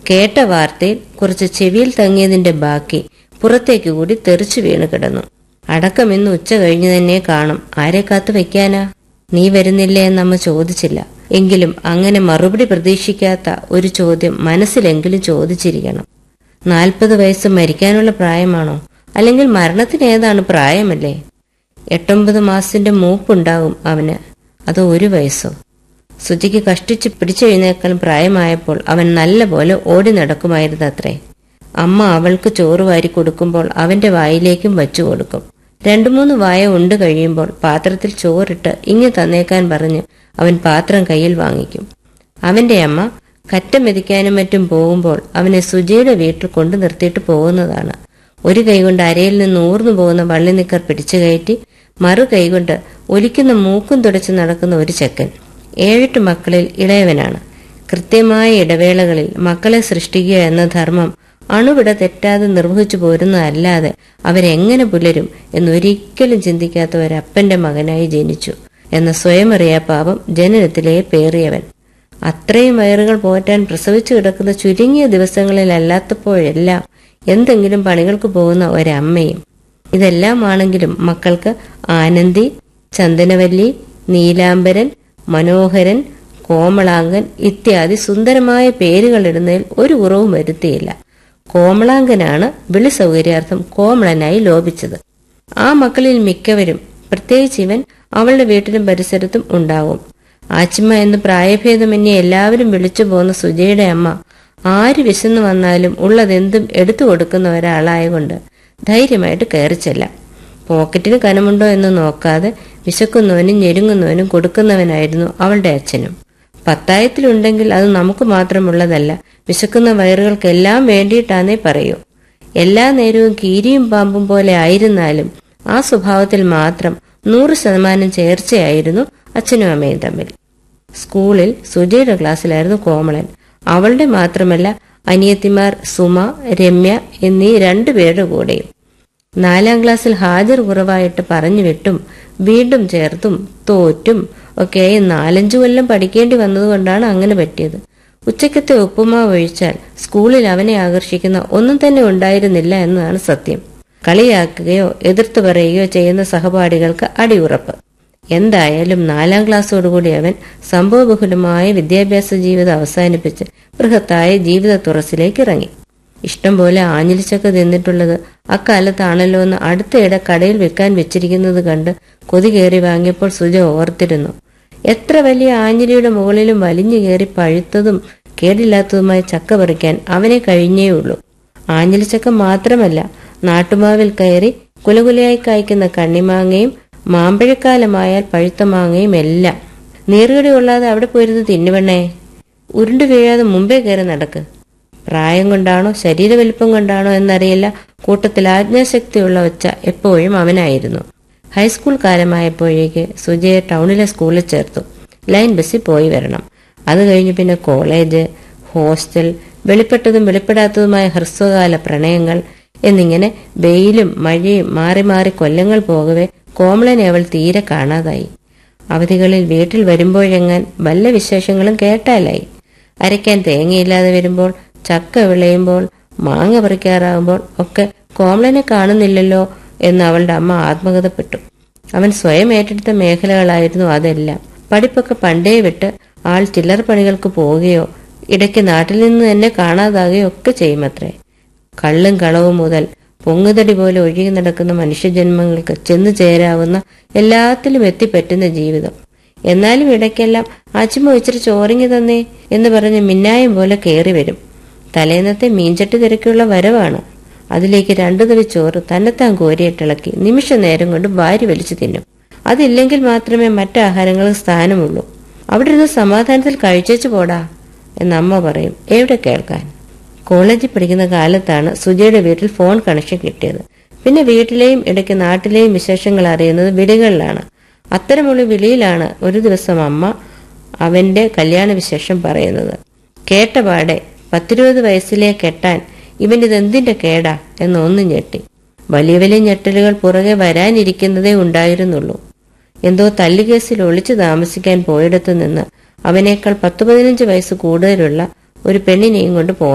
കേട്ട വാർത്തയിൽ കുറച്ച് ചെവിയിൽ തങ്ങിയതിന്റെ ബാക്കി പുറത്തേക്ക് കൂടി തെറിച്ചു വീണ് കിടന്നു അടക്കം ഇന്ന് ഉച്ച കഴിഞ്ഞു തന്നെ കാണും ആരെ കാത്തു വെക്കാനാ നീ വരുന്നില്ലേ എന്നമ്മ ചോദിച്ചില്ല എങ്കിലും അങ്ങനെ മറുപടി പ്രതീക്ഷിക്കാത്ത ഒരു ചോദ്യം മനസ്സിലെങ്കിലും ചോദിച്ചിരിക്കണം നാൽപ്പത് വയസ്സ് മരിക്കാനുള്ള പ്രായമാണോ അല്ലെങ്കിൽ മരണത്തിന് ഏതാണ് പ്രായമല്ലേ എട്ടൊമ്പത് മാസത്തിന്റെ മൂപ്പുണ്ടാകും അവന് അതോ ഒരു വയസ്സോ സുജിക്ക് കഷ്ടിച്ച് പിടിച്ചെഴുന്നേക്കാൻ പ്രായമായപ്പോൾ അവൻ നല്ലപോലെ ഓടി നടക്കുമായിരുന്നു അത്രേ അമ്മ അവൾക്ക് ചോറ് വാരി കൊടുക്കുമ്പോൾ അവന്റെ വായിലേക്കും വച്ചു കൊടുക്കും രണ്ടു മൂന്ന് വായ ഉണ്ട് കഴിയുമ്പോൾ പാത്രത്തിൽ ചോറിട്ട് ഇങ്ങ് തന്നേക്കാൻ പറഞ്ഞ് അവൻ പാത്രം കയ്യിൽ വാങ്ങിക്കും അവന്റെ അമ്മ കറ്റ മെതിക്കാനും മറ്റും പോകുമ്പോൾ അവനെ സുജയുടെ വീട്ടിൽ കൊണ്ടു നിർത്തിയിട്ട് പോകുന്നതാണ് ഒരു കൈകൊണ്ട് അരയിൽ നിന്ന് ഊർന്നു പോകുന്ന വള്ളി നിക്കർ പിടിച്ചു കയറ്റി മറു കൈകൊണ്ട് ഒലിക്കുന്ന മൂക്കും തുടച്ച് നടക്കുന്ന ഒരു ചെക്കൻ ഏഴെട്ട് മക്കളിൽ ഇളയവനാണ് കൃത്യമായ ഇടവേളകളിൽ മക്കളെ സൃഷ്ടിക്കുക എന്ന ധർമ്മം അണുവിട തെറ്റാതെ നിർവഹിച്ചു പോരുന്നതല്ലാതെ അവരെങ്ങനെ പുലരും എന്നൊരിക്കലും ചിന്തിക്കാത്ത ഒരപ്പന്റെ മകനായി ജനിച്ചു എന്ന സ്വയം അറിയാ പാപം ജനനത്തിലേ പേറിയവൻ അത്രയും വയറുകൾ പോറ്റാൻ പ്രസവിച്ചു കിടക്കുന്ന ചുരുങ്ങിയ ദിവസങ്ങളിലല്ലാത്തപ്പോഴെല്ലാം എന്തെങ്കിലും പണികൾക്ക് പോകുന്ന ഒരമ്മയും ഇതെല്ലാം ആണെങ്കിലും മക്കൾക്ക് ആനന്ദി ചന്ദനവല്ലി നീലാംബരൻ മനോഹരൻ കോമളാങ്കൻ ഇത്യാദി സുന്ദരമായ പേരുകളിടുന്നതിൽ ഒരു കുറവും വരുത്തിയില്ല കോമളാങ്കനാണ് വിളി സൗകര്യാർത്ഥം കോമളനായി ലോപിച്ചത് ആ മക്കളിൽ മിക്കവരും പ്രത്യേകിച്ച് ഇവൻ അവളുടെ വീട്ടിലും പരിസരത്തും ഉണ്ടാവും ആച്ചിമ്മ എന്ന് പ്രായഭേദമന്യേ എല്ലാവരും വിളിച്ചു പോകുന്ന സുജയുടെ അമ്മ ആര് വിശന്നു വന്നാലും ഉള്ളതെന്തും എടുത്തു കൊടുക്കുന്ന ഒരാളായകൊണ്ട് ധൈര്യമായിട്ട് കയറിച്ചെല്ലാം പോക്കറ്റിന് കനമുണ്ടോ എന്ന് നോക്കാതെ വിശക്കുന്നവനും ഞെരുങ്ങുന്നവനും കൊടുക്കുന്നവനായിരുന്നു അവളുടെ അച്ഛനും പത്തായത്തിലുണ്ടെങ്കിൽ അത് നമുക്ക് മാത്രമുള്ളതല്ല വിശക്കുന്ന വയറുകൾക്കെല്ലാം വേണ്ടിയിട്ടാന്നേ പറയൂ എല്ലാ നേരവും കീരിയും പാമ്പും പോലെ ആയിരുന്നാലും ആ സ്വഭാവത്തിൽ മാത്രം നൂറ് ശതമാനം ചേർച്ചയായിരുന്നു അച്ഛനും അമ്മയും തമ്മിൽ സ്കൂളിൽ സുജയുടെ ക്ലാസ്സിലായിരുന്നു കോമളൻ അവളുടെ മാത്രമല്ല അനിയത്തിമാർ സുമ രമ്യ എന്നീ രണ്ടുപേരുടെ കൂടെയും നാലാം ക്ലാസ്സിൽ ഹാജർ കുറവായിട്ട് പറഞ്ഞു വിട്ടും വീണ്ടും ചേർത്തും തോറ്റും ഒക്കെയായി നാലഞ്ചു കൊല്ലം പഠിക്കേണ്ടി വന്നതുകൊണ്ടാണ് അങ്ങനെ പറ്റിയത് ഉച്ചക്കത്തെ ഉപ്പുമാവ് ഒഴിച്ചാൽ സ്കൂളിൽ അവനെ ആകർഷിക്കുന്ന ഒന്നും തന്നെ ഉണ്ടായിരുന്നില്ല എന്നതാണ് സത്യം കളിയാക്കുകയോ എതിർത്ത് പറയുകയോ ചെയ്യുന്ന സഹപാഠികൾക്ക് അടിയുറപ്പ് എന്തായാലും നാലാം ക്ലാസ്സോടുകൂടി അവൻ സംഭവബഹുലമായ വിദ്യാഭ്യാസ ജീവിതം അവസാനിപ്പിച്ച് ബൃഹത്തായ ജീവിത തുറസിലേക്ക് ഇറങ്ങി ഇഷ്ടം പോലെ ആഞ്ഞിലിച്ചക്ക തിന്നിട്ടുള്ളത് അക്കാലത്താണല്ലോ എന്ന് അടുത്തയിടെ കടയിൽ വെക്കാൻ വെച്ചിരിക്കുന്നത് കണ്ട് കൊതി കയറി വാങ്ങിയപ്പോൾ സുജ ഓർത്തിരുന്നു എത്ര വലിയ ആഞ്ഞിലിയുടെ മുകളിലും വലിഞ്ഞു കയറി പഴുത്തതും കേടില്ലാത്തതുമായ ചക്ക പറിക്കാൻ അവനെ കഴിഞ്ഞേയുള്ളൂ ആഞ്ഞിലിച്ചക്ക മാത്രമല്ല നാട്ടുമാവിൽ കയറി കുലകുലയായി കായ്ക്കുന്ന കണ്ണിമാങ്ങയും മാമ്പഴക്കാലമായാൽ പഴുത്ത മാങ്ങയും എല്ലാം നീറുകടി കൊള്ളാതെ അവിടെ പോയിരുന്ന് തിന്നുവണ്ണേ ഉരുണ്ടു വീഴാതെ മുമ്പേ കയറി നടക്ക് പ്രായം കൊണ്ടാണോ ശരീരവലിപ്പം കൊണ്ടാണോ എന്നറിയില്ല കൂട്ടത്തിൽ ആജ്ഞാശക്തിയുള്ള ഒച്ച എപ്പോഴും അവനായിരുന്നു ഹൈസ്കൂൾ കാലമായപ്പോഴേക്ക് സുജയെ ടൗണിലെ സ്കൂളിൽ ചേർത്തു ലൈൻ ബസ്സിൽ പോയി വരണം അത് കഴിഞ്ഞ് പിന്നെ കോളേജ് ഹോസ്റ്റൽ വെളിപ്പെട്ടതും വെളിപ്പെടാത്തതുമായ ഹ്രസ്വകാല പ്രണയങ്ങൾ എന്നിങ്ങനെ വെയിലും മഴയും മാറി മാറി കൊല്ലങ്ങൾ പോകവെ കോമളനെ അവൾ തീരെ കാണാതായി അവധികളിൽ വീട്ടിൽ വരുമ്പോഴെങ്ങാൻ വല്ല വിശേഷങ്ങളും കേട്ടാലായി അരയ്ക്കാൻ തേങ്ങയില്ലാതെ വരുമ്പോൾ ചക്ക വിളയുമ്പോൾ മാങ്ങ പറിക്കാറാകുമ്പോൾ ഒക്കെ കോമളനെ കാണുന്നില്ലല്ലോ എന്ന് അവളുടെ അമ്മ ആത്മകഥപ്പെട്ടു അവൻ സ്വയം ഏറ്റെടുത്ത മേഖലകളായിരുന്നു അതെല്ലാം പഠിപ്പൊക്കെ പണ്ടേ വിട്ട് ആൾ ചില്ലറ പണികൾക്ക് പോവുകയോ ഇടയ്ക്ക് നാട്ടിൽ നിന്ന് തന്നെ കാണാതാകുകയോ ഒക്കെ ചെയ്യുമത്രേ കള്ളും കളവും മുതൽ പൊങ്ങുതടി പോലെ ഒഴുകി നടക്കുന്ന മനുഷ്യജന്മങ്ങൾക്ക് ചെന്നു ചേരാവുന്ന എല്ലാത്തിലും എത്തിപ്പറ്റുന്ന ജീവിതം എന്നാലും ഇടയ്ക്കെല്ലാം ആച്ചിമ്മ ഇച്ചിരി ചോറിങ്ങി തന്നേ എന്ന് പറഞ്ഞ് മിന്നായം പോലെ കയറി വരും തലേന്നത്തെ മീൻചട്ടി തിരക്കുള്ള വരവാണ് അതിലേക്ക് രണ്ടു തവി ചോറ് തന്നെത്താൻ കോരിയിട്ടിളക്കി നിമിഷ നേരം കൊണ്ട് വാരി വലിച്ചു തിന്നും അതില്ലെങ്കിൽ മാത്രമേ മറ്റാഹാരങ്ങൾക്ക് സ്ഥാനമുള്ളൂ അവിടെ ഇരുന്ന് സമാധാനത്തിൽ കഴിച്ചേച്ചു പോടാ എന്ന് അമ്മ പറയും എവിടെ കേൾക്കാൻ കോളേജിൽ പഠിക്കുന്ന കാലത്താണ് സുജയുടെ വീട്ടിൽ ഫോൺ കണക്ഷൻ കിട്ടിയത് പിന്നെ വീട്ടിലെയും ഇടയ്ക്ക് നാട്ടിലെയും വിശേഷങ്ങൾ അറിയുന്നത് വിളികളിലാണ് അത്തരമുള്ള വിളിയിലാണ് ഒരു ദിവസം അമ്മ അവന്റെ കല്യാണ വിശേഷം പറയുന്നത് കേട്ടപാടെ പത്തിരുപത് വയസ്സിലെ കെട്ടാൻ ഇവനിതെന്തിന്റെ കേടാ എന്ന് ഒന്ന് ഞെട്ടി വലിയ വലിയ ഞെട്ടലുകൾ പുറകെ വരാനിരിക്കുന്നതേ ഉണ്ടായിരുന്നുള്ളൂ എന്തോ തല്ലുകേസിൽ ഒളിച്ചു താമസിക്കാൻ പോയിടത്തു നിന്ന് അവനേക്കാൾ പത്തു പതിനഞ്ച് വയസ്സ് കൂടുതലുള്ള ഒരു പെണ്ണിനെയും കൊണ്ട് പോ